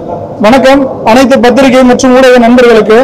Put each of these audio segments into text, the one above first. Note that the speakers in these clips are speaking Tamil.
வணக்கம் அனைத்து பத்திரிகை மற்றும் ஊடக நண்பர்களுக்கு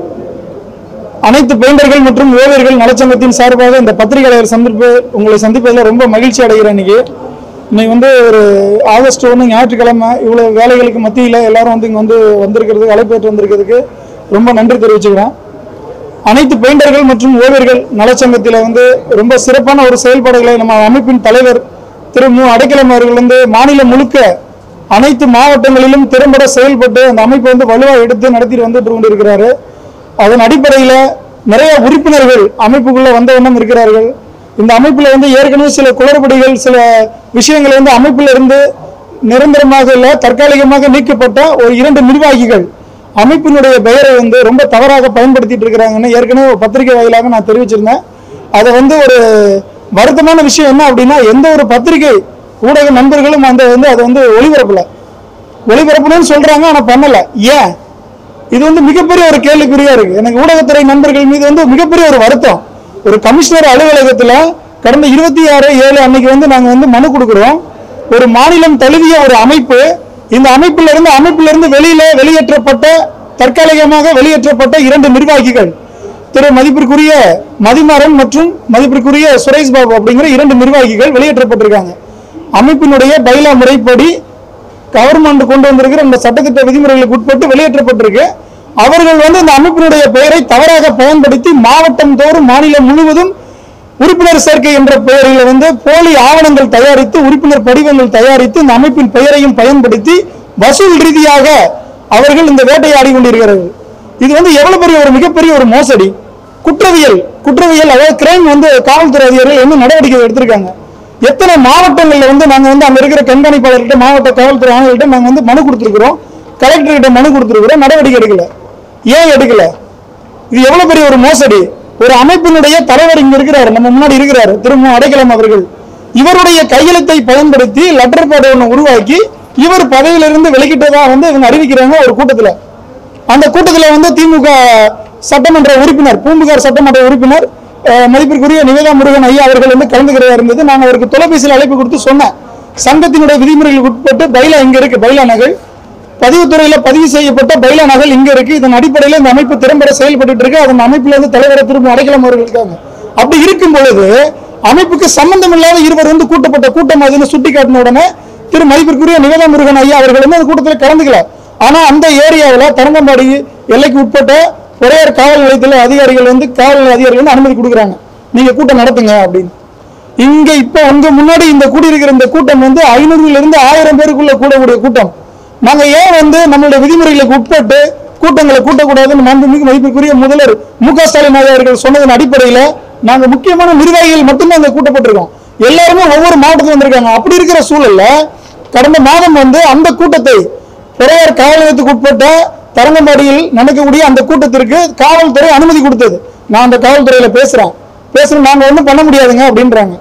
அனைத்து பெயிண்டர்கள் மற்றும் ஓவியர்கள் நலச்சங்கத்தின் சார்பாக இந்த பத்திரிகையாளர் சந்திப்பு உங்களை சந்திப்பதில் ரொம்ப மகிழ்ச்சி அடைகிறேன் இன்னைக்கு இன்னைக்கு வந்து ஒரு ஆகஸ்ட் ஒன்று ஞாயிற்றுக்கிழமை இவ்வளோ வேலைகளுக்கு மத்தியில் எல்லாரும் வந்து இங்கே வந்து வந்திருக்கிறதுக்கு அழைப்பேற்று வந்திருக்கிறதுக்கு ரொம்ப நன்றி தெரிவிச்சுக்கிறேன் அனைத்து பெயிண்டர்கள் மற்றும் ஓவியர்கள் நலச்சங்கத்தில் வந்து ரொம்ப சிறப்பான ஒரு செயல்பாடுகளை நம்ம அமைப்பின் தலைவர் திரு மு அடைக்கலம் அவர்கள் வந்து மாநிலம் முழுக்க அனைத்து மாவட்டங்களிலும் திறம்பட செயல்பட்டு அந்த அமைப்பை வந்து வலுவாக எடுத்து நடத்திட்டு வந்துட்டு கொண்டிருக்கிறாரு அதன் அடிப்படையில் நிறைய உறுப்பினர்கள் அமைப்புக்குள்ள வந்த வண்ணம் இருக்கிறார்கள் இந்த அமைப்பில் வந்து ஏற்கனவே சில குளறுபடிகள் சில விஷயங்கள் வந்து அமைப்பில் இருந்து நிரந்தரமாக இல்லை தற்காலிகமாக நீக்கப்பட்ட ஒரு இரண்டு நிர்வாகிகள் அமைப்பினுடைய பெயரை வந்து ரொம்ப தவறாக பயன்படுத்திட்டு இருக்கிறாங்கன்னு ஏற்கனவே ஒரு பத்திரிகை வாயிலாக நான் தெரிவிச்சிருந்தேன் அதை வந்து ஒரு வருத்தமான விஷயம் என்ன அப்படின்னா எந்த ஒரு பத்திரிகை ஊடக நண்பர்களும் அந்த வந்து அதை வந்து ஒளிபரப்பல ஒளிபரப்பணும்னு சொல்றாங்க ஆனா பண்ணல ஏன் இது வந்து மிகப்பெரிய ஒரு கேள்விக்குறியா இருக்கு எனக்கு ஊடகத்துறை நண்பர்கள் மீது வந்து மிகப்பெரிய ஒரு வருத்தம் ஒரு கமிஷனர் அலுவலகத்துல கடந்த இருபத்தி ஆறு ஏழு அன்னைக்கு வந்து நாங்க வந்து மனு கொடுக்குறோம் ஒரு மாநிலம் தழுவிய ஒரு அமைப்பு இந்த அமைப்பில இருந்து அமைப்பில இருந்து வெளியில வெளியேற்றப்பட்ட தற்காலிகமாக வெளியேற்றப்பட்ட இரண்டு நிர்வாகிகள் திரு மதிப்பிற்குரிய மதிமாறன் மற்றும் மதிப்பிற்குரிய சுரேஷ் பாபு அப்படிங்கிற இரண்டு நிர்வாகிகள் வெளியேற்றப்பட்டிருக்காங்க அமைப்பினுடைய பைலா முறைப்படி கவர்மெண்ட் கொண்டு வந்திருக்கிற இந்த சட்டத்திட்ட விதிமுறைகளுக்கு உட்பட்டு வெளியேற்றப்பட்டிருக்கு அவர்கள் வந்து இந்த அமைப்பினுடைய பெயரை தவறாக பயன்படுத்தி மாவட்டம் தோறும் மாநிலம் முழுவதும் உறுப்பினர் சேர்க்கை என்ற பெயரில் வந்து போலி ஆவணங்கள் தயாரித்து உறுப்பினர் படிவங்கள் தயாரித்து இந்த அமைப்பின் பெயரையும் பயன்படுத்தி வசூல் ரீதியாக அவர்கள் இந்த வேட்டையாடி கொண்டிருக்கிறார்கள் இது வந்து எவ்வளவு பெரிய ஒரு மிகப்பெரிய ஒரு மோசடி குற்றவியல் குற்றவியல் அதாவது கிரைம் வந்து காவல்துறை அதிகாரிகள் என்ன நடவடிக்கை எடுத்திருக்காங்க எத்தனை மாவட்டங்கள்ல வந்து நாங்க வந்து அங்க இருக்கிற கண்காணிப்பாளர்கிட்ட மாவட்ட காவல்துறை ஆணையர்கிட்ட நாங்க வந்து மனு கொடுத்திருக்கிறோம் கலெக்டர் கிட்ட மனு கொடுத்திருக்கிறோம் நடவடிக்கை எடுக்கல ஏன் எடுக்கல இது எவ்வளவு பெரிய ஒரு மோசடி ஒரு அமைப்பினுடைய தலைவர் இங்க இருக்கிறாரு நம்ம முன்னாடி இருக்கிறாரு திரும்ப அடைக்கலம் அவர்கள் இவருடைய கையெழுத்தை பயன்படுத்தி லெட்டர் பேட் ஒன்று உருவாக்கி இவர் பதவியிலிருந்து விலகிட்டதா வந்து இவங்க அறிவிக்கிறாங்க ஒரு கூட்டத்துல அந்த கூட்டத்துல வந்து திமுக சட்டமன்ற உறுப்பினர் பூம்புகார் சட்டமன்ற உறுப்பினர் அஹ், மதிப்பிற்குரிய நிவேதா முருகன் ஐயா அவர்கள் வந்து கலந்துக்கிறதா இருந்தது நாங்க அவருக்கு தொலைபேசியில் அழைப்பு கொடுத்து சொன்னேன் சங்கத்தினுடைய விதிமுறைகளுக்கு உட்பட்டு பைலா இங்க இருக்கு பைலா நகல் பதிவுத்துறையில பதிவு செய்யப்பட்ட பைலா நகல் இங்க இருக்கு இதன் அடிப்படையில் இந்த அமைப்பு திறம்பட செயல்பட்டு இருக்கு அதன் அமைப்புல வந்து தலைவரை திரும்ப அடைக்கலம் அவர்கள் இருக்காங்க அப்படி இருக்கும் பொழுது அமைப்புக்கு சம்பந்தம் இல்லாத இருவர் வந்து கூட்டப்பட்ட கூட்டம் அதுன்னு சுட்டி காட்டின உடனே திரு மதிப்பிற்குரிய நிவேதா முருகன் ஐயா அவர்கள் வந்து அந்த கூட்டத்தில் கலந்துக்கல ஆனா அந்த ஏரியாவில் தரங்கம்பாடி எல்லைக்கு உட்பட்ட பொறையார் காவல் நிலையத்தில் அதிகாரிகள் வந்து காவல் அதிகாரிகள் வந்து அனுமதி கொடுக்குறாங்க நீங்க கூட்டம் நடத்துங்க அப்படின்னு இங்க இப்ப உங்க முன்னாடி இந்த கூடியிருக்கிற இந்த கூட்டம் வந்து ஐநூறுல இருந்து ஆயிரம் பேருக்குள்ள கூடக்கூடிய கூட்டம் நாங்க ஏன் வந்து நம்மளுடைய விதிமுறைகளுக்கு உட்பட்டு கூட்டங்களை கூட்டக்கூடாதுன்னு மாண்புமிகு மதிப்பிற்குரிய முதல்வர் மு க ஸ்டாலின் ஐயா அவர்கள் சொன்னதன் அடிப்படையில நாங்க முக்கியமான நிர்வாகிகள் மட்டும்தான் அங்க கூட்டப்பட்டிருக்கோம் எல்லாருமே ஒவ்வொரு மாவட்டத்தில் வந்திருக்காங்க அப்படி இருக்கிற சூழல்ல கடந்த மாதம் வந்து அந்த கூட்டத்தை பெரியார் காவல் நிலையத்துக்கு உட்பட்ட தரங்கம்பாடியில் நடக்கக்கூடிய அந்த கூட்டத்திற்கு காவல்துறை அனுமதி கொடுத்தது நான் அந்த காவல்துறையில பேசுறேன் பேசுறேன் நாங்க ஒண்ணும் பண்ண முடியாதுங்க அப்படின்றாங்க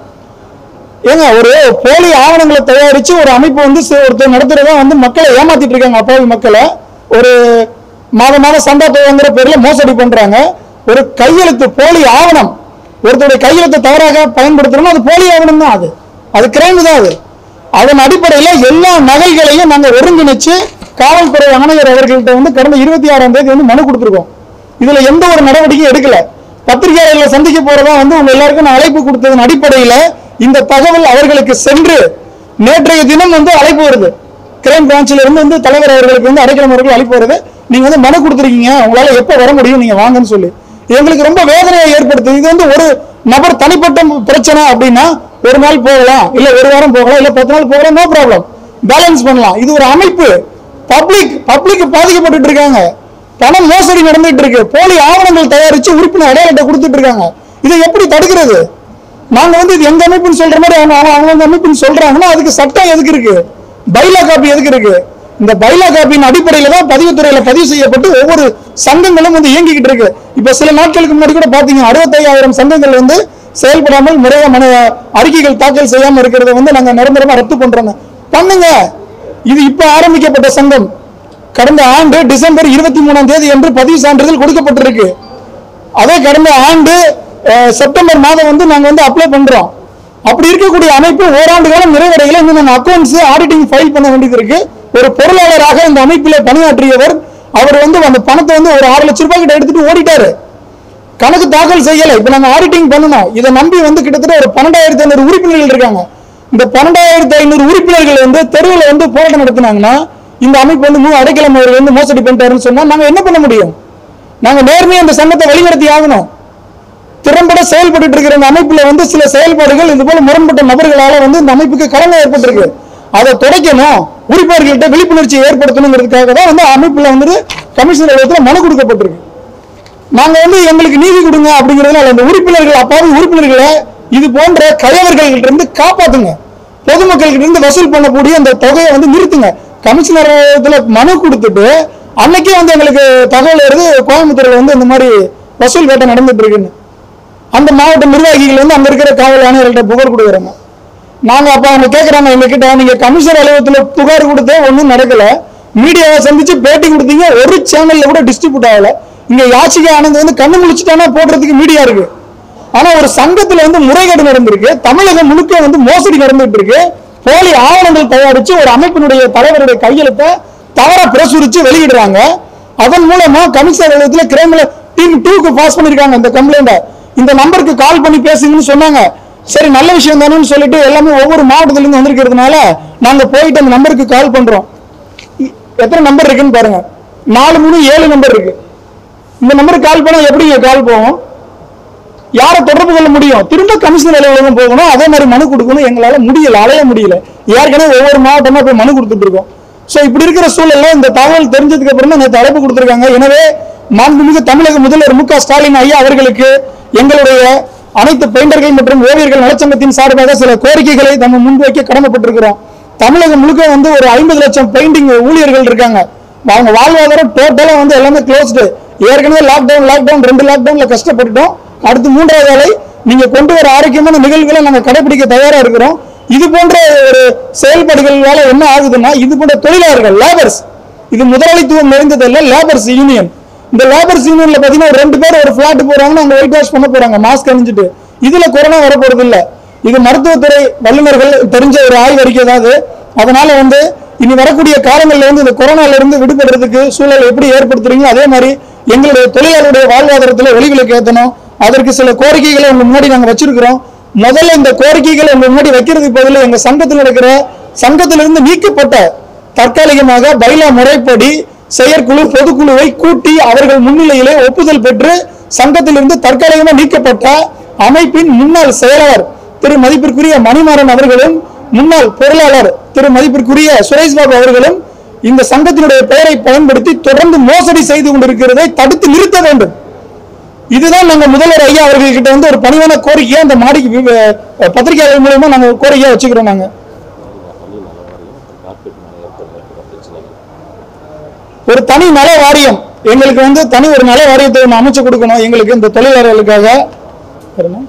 ஏங்க ஒரு போலி ஆவணங்களை தயாரிச்சு ஒரு அமைப்பு வந்து சி- ஒருத்தர் நடத்துறதா வந்து மக்களை ஏமாத்திட்டு இருக்காங்க அப்பாவி மக்களை ஒரு மாத மாதம் சந்தா தொகைங்கிற பேர்ல மோசடி பண்றாங்க ஒரு கையெழுத்து போலி ஆவணம் ஒருத்தருடைய கையெழுத்தை தவறாக பயன்படுத்துறோம் அது போலி ஆவணம் தான் அது அது கிரைம் தான் அது அதன் அடிப்படையில் எல்லா நகைகளையும் நாங்க ஒருங்கிணைச்சு காவல்துறை ஆணையர் அவர்கள்ட்ட வந்து கடந்த இருபத்தி ஆறாம் தேதி வந்து மனு கொடுத்துருக்கோம் இதுல எந்த ஒரு நடவடிக்கையும் எடுக்கல பத்திரிகையாளர்களை சந்திக்க போறதா வந்து உங்க எல்லாருக்கும் நான் அழைப்பு கொடுத்ததன் அடிப்படையில இந்த தகவல் அவர்களுக்கு சென்று நேற்றைய தினம் வந்து அழைப்பு வருது கிரைம் பிரான்ச்சில் இருந்து வந்து தலைவர் அவர்களுக்கு வந்து அடைக்கலம் அவர்கள் அழைப்பு வருது நீங்க வந்து மனு கொடுத்துருக்கீங்க உங்களால எப்ப வர முடியும் நீங்க வாங்கன்னு சொல்லி எங்களுக்கு ரொம்ப வேதனையை ஏற்படுத்துது இது வந்து ஒரு நபர் தனிப்பட்ட பிரச்சனை அப்படின்னா ஒரு நாள் போகலாம் இல்ல ஒரு வாரம் போகலாம் இல்ல பத்து நாள் போகலாம் நோ ப்ராப்ளம் பேலன்ஸ் பண்ணலாம் இது ஒரு அமைப்பு பப்ளிக் பப்ளிக் பாதிக்கப்பட்டு இருக்காங்க பணம் மோசடி நடந்துட்டு இருக்கு போலி ஆவணங்கள் தயாரிச்சு உறுப்பினர் அடையாளத்தை கொடுத்துட்டு இருக்காங்க இதை எப்படி தடுக்கிறது நாங்க வந்து இது எங்க அமைப்புன்னு சொல்ற மாதிரி அவங்க அவங்க அவங்க அமைப்புன்னு சொல்றாங்கன்னா அதுக்கு சட்டம் எதுக்கு இருக்கு பைலா காப்பி எதுக்கு இருக்கு இந்த பைலா காப்பியின் அடிப்படையில தான் பதிவுத்துறையில பதிவு செய்யப்பட்டு ஒவ்வொரு சங்கங்களும் வந்து இயங்கிக்கிட்டு இருக்கு இப்ப சில நாட்களுக்கு முன்னாடி கூட பாத்தீங்க அறுபத்தையாயிரம் சங்கங்கள் வந்து செயல்படாமல் முறையா மன அறிக்கைகள் தாக்கல் செய்யாம இருக்கிறத வந்து நாங்க நிரந்தரமா ரத்து பண்றோங்க பண்ணுங்க இது இப்ப ஆரம்பிக்கப்பட்ட சங்கம் கடந்த ஆண்டு டிசம்பர் இருபத்தி மூணாம் தேதி என்று பதிவு சான்றிதழ் கொடுக்கப்பட்டிருக்கு அதே கடந்த ஆண்டு அஹ், செப்டம்பர் மாதம் வந்து நாங்க வந்து அப்ளை பண்றோம் அப்படி இருக்கக்கூடிய அமைப்பு ஓராண்டு காலம் நிறைவடைகளை இன்னும் நாங்கள் அக்கௌண்ட்ஸ் ஆடிட்டிங் ஃபைல் பண்ண வேண்டியது இருக்கு ஒரு பொருளாளராக இந்த அமைப்பில் பணியாற்றியவர் அவர் வந்து அந்த பணத்தை வந்து ஒரு ஆறு லட்சம் ரூபாய் கிட்ட எடுத்துட்டு ஓடிட்டாரு கணக்கு தாக்கல் செய்யல இப்ப நாங்க ஆடிட்டிங் பண்ணணும் இதை நம்பி வந்து கிட்டத்தட்ட ஒரு பன்னெண்டாயிரத்தி ஐநூறு உறுப்பினர்கள் இருக்காங்க இந்த பன்னெண்டாயிரத்தி ஐநூறு உறுப்பினர்கள் வந்து தெருவில் வந்து போராட்டம் நடத்தினாங்கன்னா இந்த அமைப்பு வந்து மூ அடைக்கலம் அவர் வந்து மோசடி பண்ணிட்டாருன்னு சொன்னா நாங்க என்ன பண்ண முடியும் நாங்க நேர்மையா இந்த சங்கத்தை வழிநடத்தி ஆகணும் திறம்பட செயல்பட்டு இருக்கிற இந்த அமைப்புல வந்து சில செயல்பாடுகள் இது போல முரண்பட்ட நபர்களால வந்து இந்த அமைப்புக்கு களங்கம் ஏற்பட்டிருக்கு அதை துடைக்கணும் உறுப்பினர்கள்ட்ட விழிப்புணர்ச்சியை ஏற்படுத்தணுங்கிறதுக்காக தான் வந்து அமைப்புல வந்து கமிஷனர் அலுவலகத்தில் மனு கொடுக்கப்பட்டிருக்கு நாங்க வந்து எங்களுக்கு நீதி கொடுங்க அப்படிங்கிறதுனால அந்த உறுப்பினர்கள் அப்பாவி உறுப்பினர்களை இது போன்ற கயவர்கள்ட்ட இருந்து காப்பாத்துங்க பொதுமக்கள்கிட்ட இருந்து வசூல் பண்ணக்கூடிய அந்த தொகையை வந்து நிறுத்துங்க கமிஷனர் அலுவலகத்துல மனு கொடுத்துட்டு அன்னைக்கே வந்து எங்களுக்கு தகவல் வருது கோயம்புத்தூர்ல வந்து இந்த மாதிரி வசூல் வேட்டை நடந்துட்டு இருக்குன்னு அந்த மாவட்ட நிர்வாகிகள் வந்து அங்க இருக்கிற காவல் ஆணையர்கள்ட்ட புகார் கொடுக்குறாங்க நாங்க அப்ப அவங்க கேக்குறாங்க எங்க கிட்ட நீங்க கமிஷனர் அலுவலகத்துல புகார் கொடுத்தே ஒண்ணும் நடக்கல மீடியாவை சந்திச்சு பேட்டி கொடுத்தீங்க ஒரு சேனல்ல கூட டிஸ்ட்ரிபியூட் ஆகல இங்க யாச்சிகா ஆனந்த் வந்து கண்ணு முழிச்சுட்டானா போடுறதுக்கு மீடியா இருக்கு ஆனா ஒரு சங்கத்துல வந்து முறைகேடு நடந்திருக்கு தமிழகம் முழுக்க வந்து மோசடி நடந்துட்டு இருக்கு போலி ஆவணங்கள் தயாரிச்சு ஒரு அமைப்பினுடைய தலைவருடைய கையெழுத்தை தவறா பிரசுரிச்சு வெளியிடுறாங்க அதன் மூலமா கமிஷனர் அலுவலகத்துல கிரைம்ல டீம் டூக்கு பாஸ் பண்ணிருக்காங்க இந்த கம்ப்ளைண்ட இந்த நம்பருக்கு கால் பண்ணி பேசுங்கன்னு சொன்னாங்க சரி நல்ல விஷயம் தானேன்னு சொல்லிட்டு எல்லாமே ஒவ்வொரு மாவட்டத்துல இருந்து வந்திருக்கிறதுனால நாங்க போயிட்டு அந்த நம்பருக்கு கால் பண்றோம் இ- எத்தனை நம்பர் இருக்குன்னு பாருங்க நாலு மூணு ஏழு நம்பர் இருக்கு இந்த நம்பருக்கு கால் பண்ணா எப்படிங்க கால் போகும் யாரை தொடர்பு கொள்ள முடியும் திரும்ப கமிஷனர் அலுவலகம் போகணும் அதே மாதிரி மனு கொடுக்கணும் எங்களால முடியல அலைய முடியல ஏற்கனவே ஒவ்வொரு மாவட்டமா போய் மனு கொடுத்துட்டு இருக்கோம் சோ இப்படி இருக்கிற சூழல்ல இந்த தகவல் தெரிஞ்சதுக்கு அப்புறம் தான் நேற்று அழைப்பு கொடுத்திருக்காங்க எனவே மாண்புமிகு தமிழக முதல்வர் மு க ஸ்டாலின் ஐயா அவர்களுக்கு எங்களுடைய அனைத்து பெயிண்டர்கள் மற்றும் ஓவியர்கள் நலச்சங்கத்தின் சார்பாக சில கோரிக்கைகளை நம்ம முன்வைக்க கடமைப்பட்டிருக்கிறோம் தமிழகம் முழுக்க வந்து ஒரு ஐம்பது லட்சம் பெயிண்டிங் ஊழியர்கள் இருக்காங்க அவங்க வாழ்வாதாரம் டோட்டலா வந்து எல்லாமே க்ளோஸ்டு ஏற்கனவே லாக்டவுன் லாக்டவுன் ரெண்டு லாக்டவுன்ல கஷ்டப்பட்டுட்டோம் அடுத்து மூன்றாவது வேலை நீங்க கொண்டு வர ஆரோக்கியமான நிகழ்வுகளை நாங்க கடைபிடிக்க தயாரா இருக்கிறோம் இது போன்ற ஒரு செயல்பாடுகளால என்ன ஆகுதுன்னா இது போன்ற தொழிலாளர்கள் லேபர்ஸ் இது முதலாளித்துவம் நிறைந்தது இல்ல லேபர்ஸ் யூனியன் இந்த லேபர்ஸ் யூனியன்ல பாத்தீங்கன்னா ஒரு ரெண்டு பேர் ஒரு பிளாட் போறாங்கன்னா அவங்க ஒயிட் வாஷ் பண்ண போறாங்க மாஸ்க் அணிஞ்சிட்டு இதுல கொரோனா வர போறது இல்ல இது மருத்துவத்துறை வல்லுநர்கள் தெரிஞ்ச ஒரு ஆய்வறிக்கை தான் அது அதனால வந்து இனி வரக்கூடிய காலங்கள்ல வந்து இந்த கொரோனால இருந்து விடுபடுறதுக்கு சூழல் எப்படி ஏற்படுத்துறீங்களோ அதே மாதிரி எங்களுடைய தொழிலாளருடைய வாழ்வாதாரத்துல ஒளிவிலக்கு ஏத்தணும் அதற்கு சில கோரிக்கைகளை உங்க முன்னாடி நாங்க வச்சிருக்கிறோம் முதல்ல இந்த கோரிக்கைகளை உங்க முன்னாடி வைக்கிறதுக்கு பதிலா எங்க சங்கத்தில் இருக்கிற சங்கத்திலிருந்து நீக்கப்பட்ட தற்காலிகமாக பைலா முறைப்படி செயற்குழு பொதுக்குழுவை கூட்டி அவர்கள் முன்னிலையிலே ஒப்புதல் பெற்று சங்கத்திலிருந்து தற்காலிகமாக நீக்கப்பட்ட அமைப்பின் முன்னாள் செயலாளர் திரு மதிப்பிற்குரிய மணிமாறன் அவர்களும் முன்னாள் பொருளாளர் திரு மதிப்பிற்குரிய சுரேஷ் பாபு அவர்களும் இந்த சங்கத்தினுடைய பெயரை பயன்படுத்தி தொடர்ந்து மோசடி செய்து கொண்டிருக்கிறதை தடுத்து நிறுத்த வேண்டும் இதுதான் நாங்க முதல்வர் ஐயா அவர்கள்கிட்ட வந்து ஒரு பணிவான கோரிக்கையை அந்த மாடிக்கு வி- அஹ் பத்திரிகையாளர் மூலமா நாங்க கோரிக்கையா வச்சுக்கிறோம் நாங்க ஒரு தனி நல வாரியம் எங்களுக்கு வந்து தனி ஒரு நல வாரியத்தை ஒண்ணு அமைச்சு கொடுக்கணும் எங்களுக்கு இந்த தொழிலாளர்களுக்காக வேற என்ன?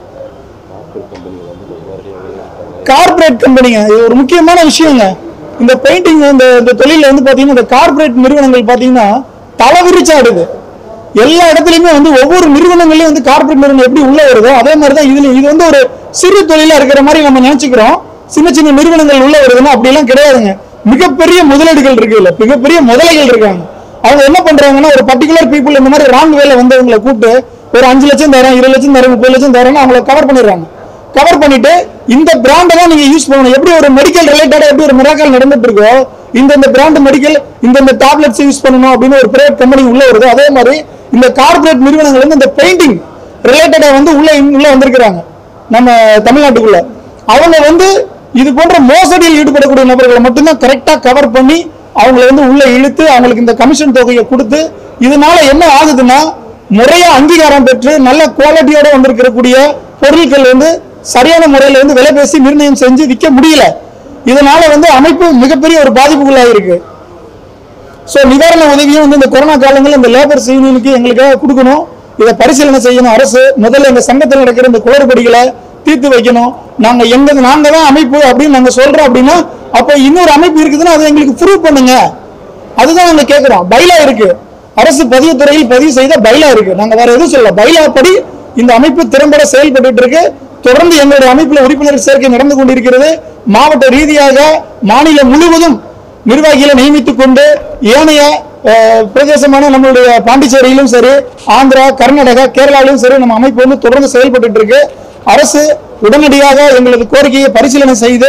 கார்ப்பரேட் கம்பெனிங்க இது ஒரு முக்கியமான விஷயங்க இந்த பெயிண்டிங் இந்த இந்த தொழில வந்து பாத்தீங்கன்னா இந்த கார்ப்பரேட் நிறுவனங்கள் பாத்தீங்கன்னா தலை விரிச்சாடுது எல்லா இடத்துலயுமே வந்து ஒவ்வொரு நிறுவனங்களையும் வந்து கார்ப்பரேட் நிறுவனம் எப்படி உள்ள வருதோ அதே மாதிரி தான் இதுல இது வந்து ஒரு சிறு தொழிலா இருக்கிற மாதிரி நம்ம நினைச்சுக்கிறோம் சின்ன சின்ன நிறுவனங்கள் உள்ள வருதுன்னா அப்படியெல்லாம் கிடையாதுங்க மிகப்பெரிய முதலீடுகள் இருக்கு இல்ல மிகப்பெரிய முதலைகள் இருக்காங்க அவங்க என்ன பண்றாங்கன்னா ஒரு பர்டிகுலர் பீப்புள் இந்த மாதிரி ராங் வேல வந்தவங்களை கூப்பிட்டு ஒரு அஞ்சு லட்சம் தரேன் இருபது லட்சம் தரேன் முப்பது லட்சம் தரேன்னு அவங்கள கவர் பண்ணிடுறாங்க கவர் பண்ணிட்டு இந்த பிராண்டை தான் நீங்க யூஸ் பண்ணணும் எப்படி ஒரு மெடிக்கல் ரிலேட்டடா எப்படி ஒரு மிராக்கல் நடந்துட்டு இருக்கோ இந்த இந்த பிராண்ட் மெடிக்கல் இந்த இந்த டேப்லெட்ஸ் யூஸ் பண்ணணும் அப்படின்னு ஒரு பிரைவேட் கம்பெனி உள்ள வருது அதே மாதிரி இந்த கார்ப்பரேட் நிறுவனங்கள் வந்து இந்த பெயிண்டிங் ரிலேட்டடா வந்து உள்ள உள்ள வந்திருக்கிறாங்க நம்ம தமிழ்நாட்டுக்குள்ள அவங்க வந்து இது போன்ற மோசடியில் ஈடுபடக்கூடிய நபர்களை மட்டும்தான் கரெக்டா கவர் பண்ணி அவங்களை வந்து உள்ள இழுத்து அவங்களுக்கு இந்த கமிஷன் தொகையை கொடுத்து இதனால என்ன ஆகுதுன்னா முறையா அங்கீகாரம் பெற்று நல்ல குவாலிட்டியோட வந்திருக்கக்கூடிய பொருட்கள் வந்து சரியான முறையில வந்து விலை பேசி நிர்ணயம் செஞ்சு விற்க முடியல இதனால வந்து அமைப்பு மிகப்பெரிய ஒரு பாதிப்புக்குள்ளாயிருக்கு ஸோ நிவாரண உதவியும் வந்து இந்த கொரோனா காலங்களில் இந்த லேபர் யூனியனுக்கு எங்களுக்காக கொடுக்கணும் இதை பரிசீலனை செய்யணும் அரசு முதல்ல எங்க சங்கத்தில் நடக்கிற இந்த குளறுபடிகளை தீர்த்து வைக்கணும் நாங்க எங்க நாங்க தான் அமைப்பு அப்படின்னு நாங்க சொல்றோம் அப்படின்னா அப்ப இன்னொரு அமைப்பு இருக்குதுன்னா அதை எங்களுக்கு ப்ரூவ் பண்ணுங்க அதுதான் நாங்க கேட்கிறோம் பைலா இருக்கு அரசு பதிவுத்துறையில் பதிவு செய்த பைலா இருக்கு நாங்க வேற எதுவும் சொல்லல பைலா படி இந்த அமைப்பு திறம்பட செயல்பட்டு இருக்கு தொடர்ந்து எங்களுடைய அமைப்புல உறுப்பினர் சேர்க்கை நடந்து கொண்டிருக்கிறது மாவட்ட ரீதியாக மாநிலம் முழுவதும் நிர்வாகிகளை நியமித்துக் கொண்டு ஏனைய அஹ், பிரதேசமான நம்மளுடைய பாண்டிச்சேரியிலும் சரி ஆந்திரா கர்நாடகா கேரளாவிலும் சரி நம்ம அமைப்பு வந்து தொடர்ந்து செயல்பட்டு இருக்கு அரசு உடனடியாக எங்களது கோரிக்கையை பரிசீலனை செய்து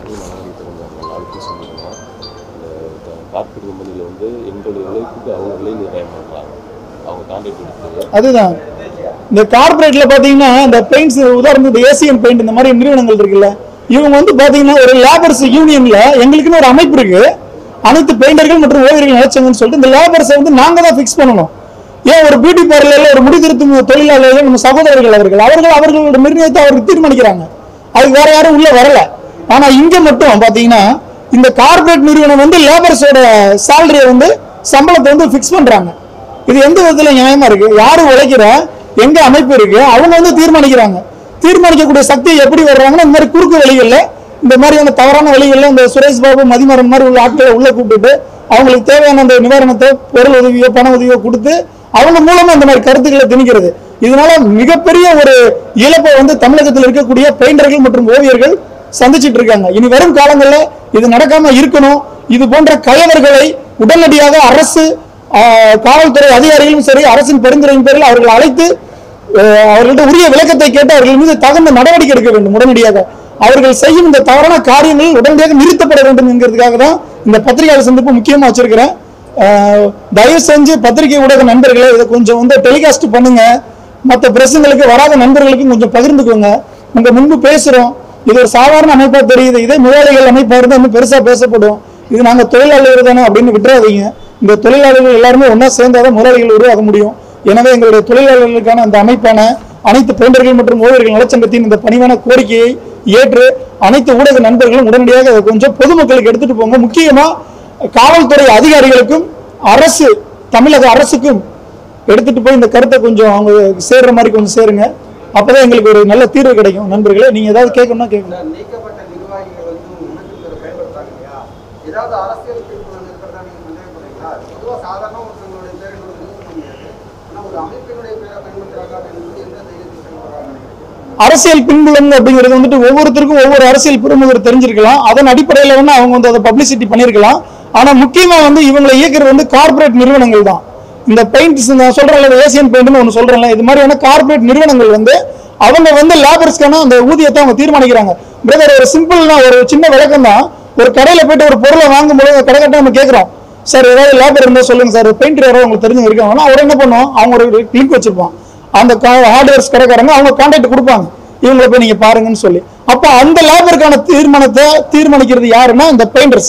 கார்பரேட் கம்பெனியில் வந்து எங்களுடைய உழைப்புக்கு அவங்க விலை நிர்ணயம் பண்ணுறாங்க அவங்க கான்ட்ராக்ட் எடுத்து அதுதான் இந்த கார்பரேட்ல பாத்தீங்கன்னா இந்த பெயிண்ட்ஸ் உதாரணத்துக்கு ஏசியன் பெயிண்ட் இந்த மாதிரி நிறுவனங்கள் இருக்குல்ல இவங்க வந்து பாத்தீங்கன்னா ஒரு லேபர்ஸ் யூனியன்ல எங்களுக்குன்னு ஒரு அமைப்பு இருக்கு அனைத்து பெயிண்டர்கள் மற்றும் ஓவியர்கள் நலச்சங்கன்னு சொல்லிட்டு இந்த லேபர்ஸை வந்து நாங்க தான் ஃபிக்ஸ் பண்ணணும் ஏன் ஒரு பியூட்டி பார்லர்ல ஒரு முடிதிருத்தும் தொழிலாளர்கள் நம்ம சகோதரர்கள் அவர்கள் அவர்கள் அவர்களோட நிர்ணயத்தை அவர்கள் தீர்மானிக்கிறாங்க அதுக்கு வேற யாரும் உள்ள வரல ஆனா இங்க மட்டும் பாத்தீங்கன்னா இந்த கார்பரேட் நிறுவனம் வந்து லேபர்ஸோட சேலரியை வந்து சம்பளத்தை வந்து ஃபிக்ஸ் பண்றாங்க இது எந்த விதத்துல நியாயமா இருக்கு யாரு உழைக்கிற எங்க அமைப்பு இருக்கு அவங்க வந்து தீர்மானிக்கிறாங்க தீர்மானிக்கக்கூடிய சக்தி எப்படி வர்றாங்கன்னா இந்த மாதிரி குறுக்கு வழிகள்ல இந்த மாதிரியான தவறான வழிகள்ல இந்த சுரேஷ் பாபு மதிமரன் மாதிரி உள்ள ஆட்களை உள்ள கூப்பிட்டுட்டு அவங்களுக்கு தேவையான அந்த நிவாரணத்தை பொருள் உதவியோ பண உதவியோ கொடுத்து அவங்க மூலமா இந்த மாதிரி கருத்துக்களை திணிக்கிறது இதனால மிகப்பெரிய ஒரு இழப்பை வந்து தமிழகத்தில் இருக்கக்கூடிய பெயிண்டர்கள் மற்றும் ஓவியர்கள் சந்திச்சிட்டு இருக்காங்க இனி வரும் காலங்கள்ல இது நடக்காம இருக்கணும் இது போன்ற கயவர்களை உடனடியாக அரசு ஆஹ், காவல்துறை அதிகாரிகளும் சரி அரசின் பரிந்துரையின் பேரில் அவர்கள் அழைத்து ஆஹ், அவர்கள்ட்ட உரிய விளக்கத்தை கேட்டு அவர்கள் மீது தகுந்த நடவடிக்கை எடுக்க வேண்டும் உடனடியாக அவர்கள் செய்யும் இந்த தவறான காரியங்கள் உடனடியாக நிறுத்தப்பட வேண்டும் என்கிறதுக்காக தான் இந்த பத்திரிகையாளர் சந்திப்பு முக்கியமா வச்சிருக்கிறேன் ஆஹ், தயவு செஞ்சு பத்திரிகை ஊடக நண்பர்களே இதை கொஞ்சம் வந்து டெலிகாஸ்ட் பண்ணுங்க மற்ற பிரசுங்களுக்கு வராத நண்பர்களுக்கும் கொஞ்சம் பகிர்ந்துக்கோங்க உங்க முன்பு பேசுறோம் இது ஒரு சாதாரண அமைப்பா தெரியுது இதே முதலாளிகள் அமைப்பா இருந்தா இன்னும் பெருசா பேசப்படும் இது நாங்க தொழிலாளர்கள் தானே அப்படின்னு விட்டுறாதீங்க இந்த தொழிலாளர்கள் எல்லாருமே ஒண்ணா சேர்ந்தாதான் முதலாளிகள் உருவாக முடியும் எனவே எங்களுடைய தொழிலாளர்களுக்கான அந்த அமைப்பான அனைத்து பெயிண்டர்கள் மற்றும் ஓவியர்கள் நலச்சங்கத்தின் இந்த பணிவான கோரிக்கையை ஏற்று அனைத்து ஊடக நண்பர்களும் உடனடியாக அதை கொஞ்சம் பொதுமக்களுக்கு எடுத்துட்டு போங்க முக்கியமா காவல்துறை அதிகாரிகளுக்கும் அரசு தமிழக அரசுக்கும் எடுத்துட்டு போய் இந்த கருத்தை கொஞ்சம் அவங்க சேர்ற மாதிரி கொஞ்சம் சேருங்க அப்பதான் எங்களுக்கு ஒரு நல்ல தீர்வு கிடைக்கும் நண்பர்களே நீங்க ஏதாவது கேட்கணும்னா கேட்கணும் இந்த நீக்கப்பட்ட நிர்வாகிகள் வந்து உணர்ச்சிகளை பயன்படுத்துறாங்க இல்லையா ஏதாவது அரசியல் பின்புலம் இருக்கிறதா நீங்க சந்தேகப்படுறீங்களா பொதுவாக சாதாரண ஒருத்தவங்களுடைய பேரை கூட யூஸ் பண்ணியாது ஆனா ஒரு அமைப்பினுடைய பேரை பயன்படுத்துறாங்க அப்படின்றது எந்த தைரியத்தில் செயல்படுறாங்க அரசியல் பின்புலம் அப்படிங்கிறது வந்துட்டு ஒவ்வொருத்தருக்கும் ஒவ்வொரு அரசியல் பிரமுகர் தெரிஞ்சிருக்கலாம் அதன் அடிப்படையில் வேணா அவங்க வந்து அதை பப்ளிசிட்டி பண்ணியிருக்கலாம் ஆனா முக்கியமா வந்து இவங்களை இயக்குறது வந்து கார்ப்பரேட் நிறுவனங்கள் தான் இந்த பெயிண்ட்ஸ் நான் சொல்றேன்ல ஏசியன் பெயிண்ட்னு ஒன்று சொல்றேன்ல இது மாதிரியான கார்ப்பரேட் நிறுவனங்கள் வந்து அவங்க வந்து லேபர்ஸ்க்கான அந்த ஊதியத்தை அவங்க தீர்மானிக்கிறாங்க பிரதர் ஒரு சிம்பிள்னா ஒரு சின்ன விளக்கம் தான் ஒரு கடையில போயிட்டு ஒரு பொருளை வாங்கும்போது அந்த கடைக்கிட்ட நம்ம கேட்குறோம் சார் ஏதாவது லேபர் இருந்தால் சொல்லுங்க சார் பெயிண்டர் யாரோ உங்களுக்கு தெரிஞ்சு இருக்காங்கன்னா அவர் என்ன பண்ணுவோம் அவங்க ஒரு லிங்க் வச்சிருப்பான் அந்த ஹார்ட்வேர்ஸ் கடைக்காரங்க அவங்க கான்டாக்ட் கொடுப்பாங்க இவங்களை போய் நீங்க பாருங்கன்னு சொல்லி அப்போ அந்த லேபருக்கான தீர்மானத்தை தீர்மானிக்கிறது யாருன்னா இந்த பெயிண்டர்ஸ்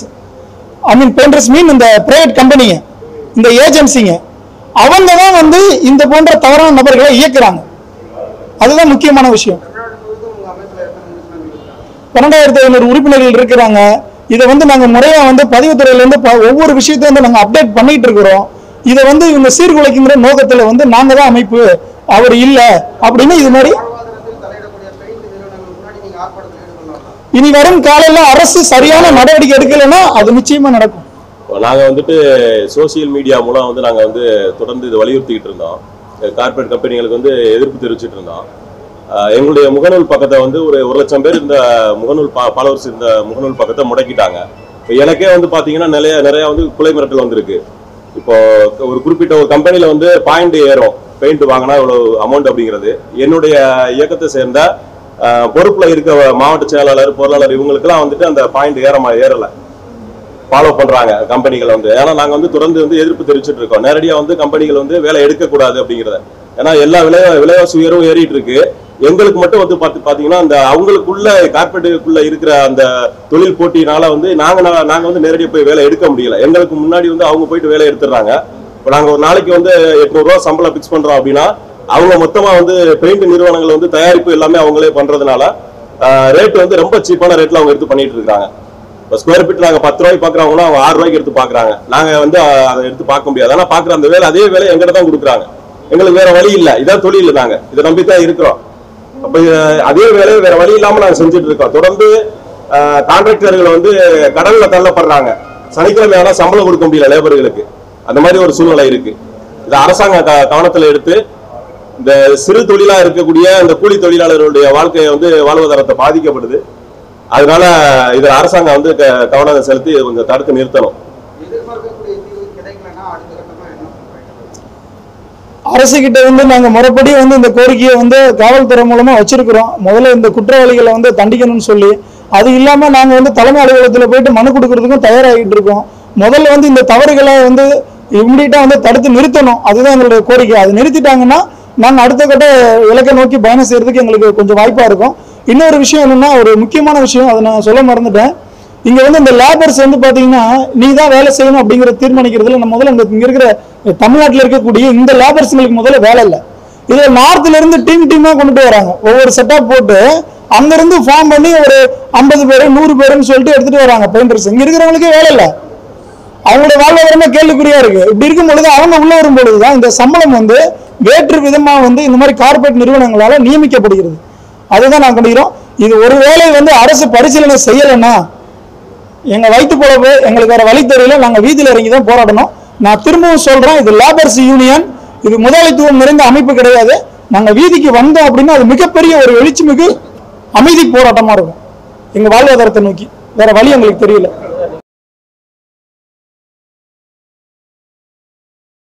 ஐ மீன் பெயிண்டர்ஸ் மீன் இந்த பிரைவேட் கம்பெனிங்க இந்த ஏஜென்சிங்க அவங்க தான் வந்து இந்த போன்ற தவறான நபர்களை இயக்குறாங்க அதுதான் முக்கியமான விஷயம் தமிழ்நாடு முழுவதும் உங்க அமைப்புல எத்தனை உறுப்பினர்கள் இருக்காங்க பன்னெண்டாயிரத்தி ஐநூறு உறுப்பினர்கள் இருக்கிறாங்க இதை வந்து நாங்க முறையா வந்து பதிவுத்துறையில இருந்து ப- ஒவ்வொரு விஷயத்தையும் வந்து நாங்க அப்டேட் பண்ணிட்டு இருக்கிறோம் இதை வந்து இவங்க சீர்குலைக்குங்கிற நோக்கத்துல வந்து நாங்க தான் அமைப்பு அவர் இல்ல அப்படின்னு இது மாதிரி வாழ்வாதாரத்தில் தலையிடக்கூடிய பெயிண்ட் நிறுவனங்கள் முன்னாடி நீங்க ஆர்ப்பாட்டத்தில் ஈடுபடலாம் இனி வரும் காலையில அரசு சரியான நடவடிக்கை எடுக்கலைன்னா அது நிச்சயமா நடக்கும் நாங்கள் வந்துட்டு சோஷியல் மீடியா மூலம் வந்து நாங்கள் வந்து தொடர்ந்து இதை வலியுறுத்திக்கிட்டு இருந்தோம் கார்ப்பரேட் கம்பெனிகளுக்கு வந்து எதிர்ப்பு தெரிவிச்சிட்டு இருந்தோம் அஹ் எங்களுடைய முகநூல் பக்கத்தை வந்து ஒரு ஒரு லட்சம் பேர் இந்த முகநூல் பா ஃபாலோவர்ஸ் இந்த முகநூல் பக்கத்தை முடக்கிட்டாங்க இப்போ எனக்கே வந்து பார்த்தீங்கன்னா நிறைய நிறைய வந்து கொலை மிரட்டல் வந்திருக்கு இப்போ ஒரு குறிப்பிட்ட ஒரு கம்பெனியில் வந்து பாயிண்ட் ஏறும் பெயிண்ட் வாங்கினா இவ்வளோ அமௌண்ட் அப்படிங்கிறது என்னுடைய இயக்கத்தை சேர்ந்த அஹ், பொறுப்புல இருக்க மாவட்ட செயலாளர் பொருளாளர் இவங்களுக்கெல்லாம் வந்துட்டு அந்த பாயிண்ட் ஏறமா ஏறலை ஃபாலோ பண்றாங்க கம்பெனிகள் வந்து ஏன்னா நாங்க வந்து தொடர்ந்து வந்து எதிர்ப்பு தெரிவிச்சிட்டு இருக்கோம் நேரடியா வந்து கம்பெனிகள் வந்து வேலை எடுக்கக்கூடாது அப்படிங்கிறத ஏன்னா எல்லா விலை விலைவாசி உயர்வும் ஏறிட்டு இருக்கு எங்களுக்கு மட்டும் வந்து பார்த்து பாத்தீங்கன்னா அந்த அவங்களுக்குள்ள கார்பரேட்டுக்குள்ள இருக்கிற அந்த தொழில் போட்டியினால வந்து நாங்க நா- நாங்க வந்து நேரடியாக போய் வேலை எடுக்க முடியல எங்களுக்கு முன்னாடி வந்து அவங்க போயிட்டு வேலை எடுத்துடுறாங்க இப்போ நாங்க ஒரு நாளைக்கு வந்து எட்நூறு ரூபா சம்பளம் ஃபிக்ஸ் பண்றோம் அப்படின்னா அவங்க மொத்தமா வந்து பெயிண்ட் நிறுவனங்கள் வந்து தயாரிப்பு எல்லாமே அவங்களே பண்றதுனால ரேட் வந்து ரொம்ப சீப்பான ரேட்ல அவங்க எடுத்து பண்ணிட்டு இருக்காங்க இப்போ ஸ்கொயர் ஃபீட் நாங்க பத்து ரூபாய்க்கு பாக்குறவங்கன்னா அவங்க ஆறு ரூபாய்க்கு எடுத்து பாக்குறாங்க நாங்க வந்து அஹ், அதை எடுத்து பார்க்க முடியாது ஆனா பாக்குற அந்த வேலை அதே வேலை எங்கிட்ட தான் கொடுக்குறாங்க எங்களுக்கு வேற வழி இல்ல இதான் தொழில் நாங்க இதை நம்பி தான் இருக்கிறோம் அப்ப அஹ், அதே வேலையை வேற வழி இல்லாம நாங்க செஞ்சுட்டு இருக்கோம் தொடர்ந்து கான்ட்ராக்டர்கள் வந்து கடல்ல தள்ளப்படுறாங்க சனிக்கிழமை ஆனா சம்பளம் கொடுக்க முடியல லேபர்களுக்கு அந்த மாதிரி ஒரு சூழ்நிலை இருக்கு இதை அரசாங்கம் க- கவனத்துல எடுத்து இந்த சிறு தொழிலா இருக்கக்கூடிய இந்த கூலி தொழிலாளர்களுடைய வாழ்க்கையை வந்து வாழ்வாதாரத்தை பாதிக்கப்படுது அதனால இதில் அரசாங்கம் வந்து க- கவனம் செலுத்தி இதை கொஞ்சம் தடுத்து நிறுத்தணும் எதிர்பார்க்கக்கூடிய தீர்வு கிடைக்கலன்னா அடுத்த கட்டமா என்ன பண்ணுறாங்க அரசு கிட்ட வந்து நாங்க முறைப்படி வந்து இந்த கோரிக்கையை வந்து காவல்துறை மூலமா வச்சிருக்கிறோம் முதல்ல இந்த குற்றவாளிகளை வந்து தண்டிக்கணும்னு சொல்லி அது இல்லாம நாங்க வந்து தலைமை அலுவலகத்துல போயிட்டு மனு கொடுக்கறதுக்கும் தயாராகிட்டு இருக்கோம் முதல்ல வந்து இந்த தவறுகளை வந்து இம்மிடியா வந்து தடுத்து நிறுத்தணும் அதுதான் எங்களுடைய கோரிக்கை அது நிறுத்திட்டாங்கன்னா நாங்க அடுத்த கட்ட இலக்கை நோக்கி பயணம் செய்யறதுக்கு எங்களுக்கு கொஞ்சம் வாய்ப்பா இருக்கும் இன்னொரு விஷயம் என்னன்னா ஒரு முக்கியமான விஷயம் அதை நான் சொல்ல மறந்துட்டேன் இங்க வந்து இந்த லேபர்ஸ் வந்து பாத்தீங்கன்னா நீ தான் வேலை செய்யணும் அப்படிங்கிற தீர்மானிக்கிறதுல நம்ம முதல்ல இந்த இங்க இருக்கிற தமிழ்நாட்டில் இருக்கக்கூடிய இந்த லேபர்ஸ்ங்களுக்கு முதல்ல வேலை இல்லை இதுல நார்த்ல இருந்து டீம் டீமா கொண்டுட்டு வராங்க ஒவ்வொரு செட்டப் போட்டு அங்க இருந்து ஃபார்ம் பண்ணி ஒரு ஐம்பது பேரு நூறு பேருன்னு சொல்லிட்டு எடுத்துட்டு வராங்க பெயிண்டர்ஸ் இங்க இருக்கிறவங்களுக்கே வேலை இல்லை அவங்களோட வாழ்வாதாரமே கேள்விக்குறியா இருக்கு இப்படி இருக்கும் பொழுது அவங்க உள்ள வரும் பொழுதுதான் இந்த சம்பளம் வந்து வேற்று விதமா வந்து இந்த மாதிரி கார்ப்பரேட் நிறுவனங்களால நியமிக்கப்படுகிறது அதுதான் நான் கண்டிக்கிறோம் இது ஒருவேளை வந்து அரசு பரிசீலனை செய்யலைன்னா எங்க வயிற்று பொழப்பு எங்களுக்கு வேற வழி தெரியல நாங்க வீதியில இறங்கி தான் போராடணும் நான் திரும்பவும் சொல்றேன் இது லேபர்ஸ் யூனியன் இது முதலாளித்துவம் நிறைந்த அமைப்பு கிடையாது நாங்க வீதிக்கு வந்தோம் அப்படின்னா அது மிகப்பெரிய ஒரு எழுச்சி மிகு அமைதி போராட்டமா இருக்கும் எங்க வாழ்வாதாரத்தை நோக்கி வேற வழி எங்களுக்கு தெரியல